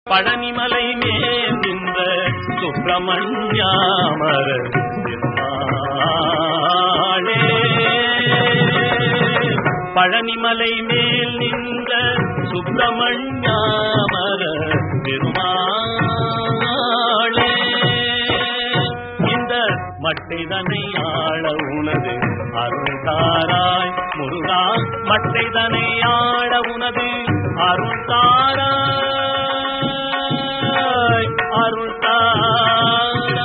பழனிமலை மேல் நின்ற சுப்பிரமணியாமர பெருமாளே பழனிமலை மேல் நின்ற சுப்பிரமணியாமர பெருமாளே இந்த மட்டைதனை ஆள உனது அருள்தாராய் முருகா மட்டைதனை ஆள உனது அருள்தாராய் அருள்தாராய்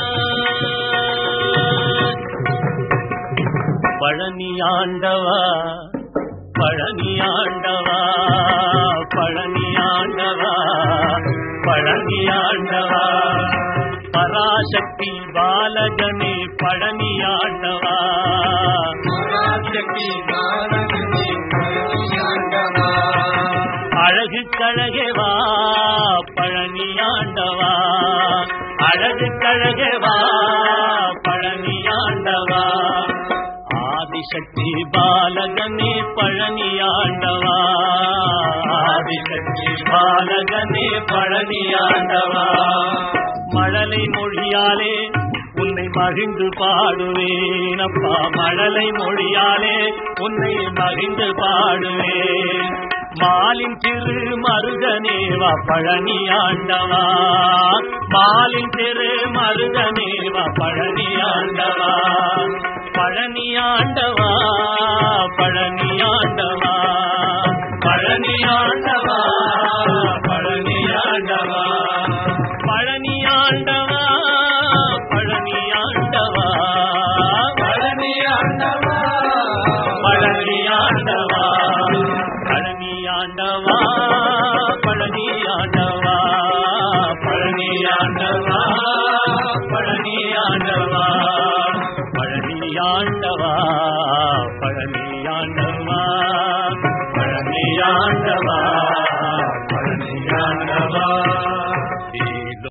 பழனியாண்டவா பழனியாண்டவா பழனியாண்டவா பழனியாண்டவா பராசக்தி பாலகனே பழனியாண்டவா பராசக்தி பாலகனே பழனியாண்டவா. அழகு கழகவா பழனியாண்டவா அழகு கழகவா பழனியாண்டவா ஆதிசக்தி பாலகனே பழனியாண்டவா ஆதிசக்தி பாலகனே பழனியாண்டவா மழலை மொழியாலே உன்னை மகிழ்ந்து பாடுவேன் அப்பா மழலை மொழியாலே உன்னை மகிழ்ந்து பாடுவேன் மாலின் திரு மருகனேவா பழனியாண்டவா மாலின் திரு மருகனேவா பழனியாண்டவா பழனியாண்டவா பழனியாண்டவா பழனியாண்டவா பழனியாண்டவா பழனியாண்டவா பழனியாண்டவா பழனியாண்டவா. பழனியாண்டவா பழனியாண்டவா பழனியாண்டவா பழனியாண்டவா பழனியாண்டவா பழனியாண்டவா பழனியாண்டவா பழனியாண்டவா